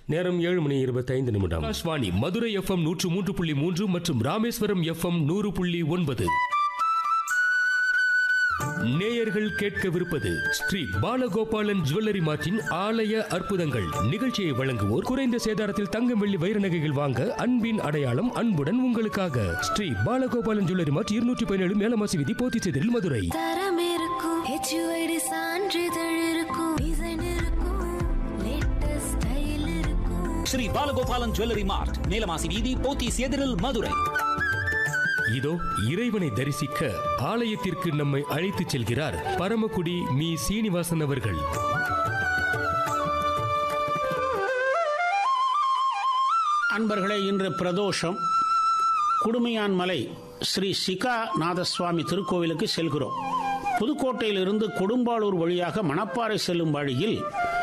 நேரம் ஏழு மணி இருபத்தைந்து நிமிடம் ஆகாஷ்வாணி மதுரை எஃப்எம் நூற்று மூன்று புள்ளி மூன்று மற்றும் ராமேஸ்வரம் எஃப்எம் நூறு புள்ளி ஒன்பது நேயர்கள் கேட்கவிருப்பது ஸ்ரீ பாலகோபாலன் ஜுவல்லரி மார்ட்டின் ஆலய அற்புதங்கள் நிகழ்ச்சியை வழங்குவோர் குறைந்த சேதாரத்தில் தங்கம் வெள்ளி வைர நகைகள் வாங்க அன்பின் அடையாளம் அன்புடன் உங்களுக்காக ஸ்ரீ பாலகோபாலன் ஜுவல்லரி மார்ட் இருநூற்றி பதினேழு மேலமாசி விதி போத்திச்செதில் மதுரை தரம் இருக்கும் ஹெச்யூஐடி சான்றிதழ் இருக்கும் டிசைன் இருக்கும் லேட்டஸ்ட் ஸ்டைல் இருக்கும் ஸ்ரீ பாலகோபாலன் ஜுவல்லரி மார்ட் நீலமாசி வீதி போத்தீஸ் எதிரில் மதுரை இதோ இறைவனை தரிசிக்க ஆலயத்திற்கு நம்மை அழைத்துச் செல்கிறார் பரமக்குடி மீ சீனிவாசன் அவர்கள் அன்பர்களே இன்று பிரதோஷம் குடுமையான் மலை ஸ்ரீ சிகா நாதசுவாமி திருக்கோவிலுக்கு செல்கிறோம் புதுக்கோட்டையிலிருந்து கொடும்பாளூர் வழியாக மணப்பாறை செல்லும் வழியில்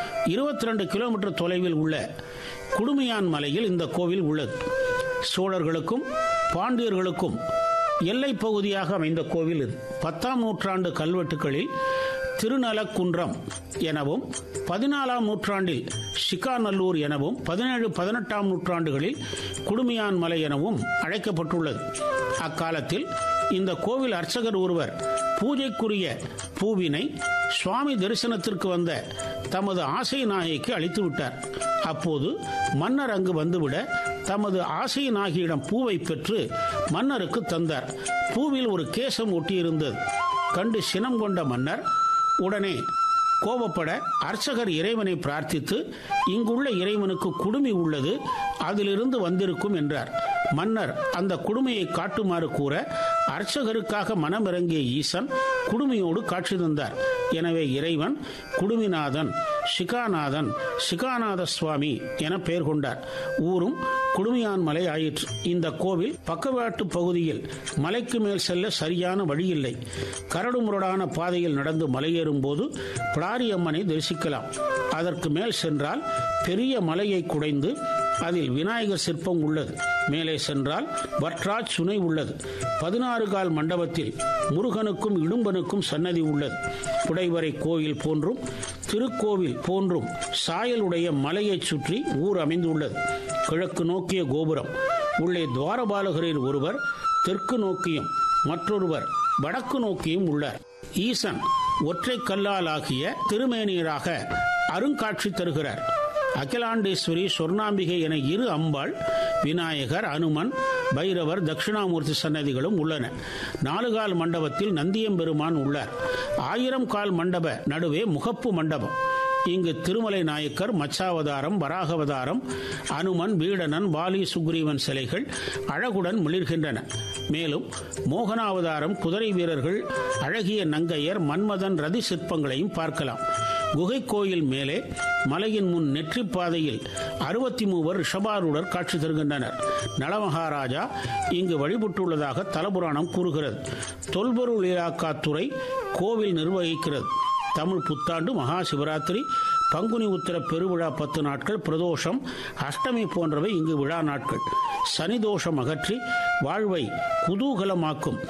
22 கிலோமீட்டர் தொலைவில் உள்ள குடுமையான் மலையில் இந்த கோவில் உள்ளது சோழர்களுக்கும் பாண்டியர்களுக்கும் எல்லைப் பகுதியாக அமைந்த கோவில் இது பத்தாம் நூற்றாண்டு கல்வெட்டுகளில் திருநலக்குன்றம் எனவும் பதினாலாம் நூற்றாண்டில் சிக்காநல்லூர் எனவும் பதினேழு பதினெட்டாம் நூற்றாண்டுகளில் குடுமியான் மலை எனவும் அழைக்கப்பட்டுள்ளது அக்காலத்தில் இந்த கோவில் அர்ச்சகர் ஒருவர் பூஜைக்குரிய பூவினை சுவாமி தரிசனத்திற்கு வந்த தமது ஆசை நாயகிக்கு அளித்து விட்டார் அப்போது மன்னர் அங்கு வந்துவிட தமது ஆசை நாகியிடம் பூவை பெற்று மன்னருக்கு தந்தார் பூவில் ஒரு கேசம் ஒட்டியிருந்தது கண்டு சினம் கொண்ட மன்னர் உடனே கோபப்பட அர்ச்சகர் இறைவனை பிரார்த்தித்து இங்குள்ள இறைவனுக்கு குடுமி உள்ளது அதிலிருந்து வந்திருக்கும் என்றார் மன்னர் அந்த குடுமையை காட்டுமாறு கூற அர்ச்சகருக்காக மனமிறங்கிய ஈசன் குடுமையோடு காட்சி தந்தார் எனவே இறைவன் குடுமிநாதன் சிகாநாதன் சிகாநாத சுவாமி என பெயர் கொண்டார் ஊரும் குடுமியான் மலை ஆயிற்று இந்த கோவில் பக்கவாட்டு பகுதியில் மலைக்கு மேல் செல்ல சரியான வழி இல்லை கரடுமுரடான பாதையில் நடந்து மலையேறும் போது பிடாரியம்மனை தரிசிக்கலாம் அதற்கு மேல் சென்றால் பெரிய மலையை குடைந்து அதில் விநாயகர் சிற்பம் உள்ளது மேலே சென்றால் வட்ராஜ் சுனை உள்ளது பதினாறு கால் மண்டபத்தில் முருகனுக்கும் இடும்பனுக்கும் சன்னதி உள்ளது குடைவரை கோயில் போன்றும் திருக்கோவில் போன்றும் சாயலுடைய மலையைச் சுற்றி ஊர் அமைந்துள்ளது கிழக்கு நோக்கிய கோபுரம் உள்ளே துவாரபாலகரில் ஒருவர் தெற்கு நோக்கியும் மற்றொருவர் வடக்கு நோக்கியும் உள்ளார் ஈசன் ஒற்றை கல்லால் ஆகிய திருமேனியராக அருங்காட்சி தருகிறார் அகிலாண்டேஸ்வரி சொர்ணாம்பிகை என இரு அம்பாள் விநாயகர் அனுமன் பைரவர் தட்சிணாமூர்த்தி சன்னதிகளும் உள்ளன நாலுகால் மண்டபத்தில் நந்தியம்பெருமான் உள்ளார் ஆயிரம் கால் மண்டப நடுவே முகப்பு மண்டபம் இங்கு திருமலை நாயக்கர் மச்சாவதாரம் வராகவதாரம் அனுமன் வீடனன் வாலி சுக்ரீவன் சிலைகள் அழகுடன் மிளிர்கின்றன மேலும் மோகனாவதாரம் குதிரை வீரர்கள் அழகிய நங்கையர் மன்மதன் ரதி சிற்பங்களையும் பார்க்கலாம் குகை கோயில் மேலே மலையின் முன் நெற்றி பாதையில் அறுபத்தி மூவர் ரிஷபாரூடர் காட்சி தருகின்றனர் நலமகாராஜா இங்கு வழிபட்டுள்ளதாக தலபுராணம் கூறுகிறது தொல்பொருள் இலாக்காத்துறை கோவில் நிர்வகிக்கிறது தமிழ் புத்தாண்டு மகா சிவராத்திரி பங்குனி உத்திர பெருவிழா பத்து நாட்கள் பிரதோஷம் அஷ்டமி போன்றவை இங்கு விழா நாட்கள் சனி தோஷம் அகற்றி வாழ்வை குதூகலமாக்கும்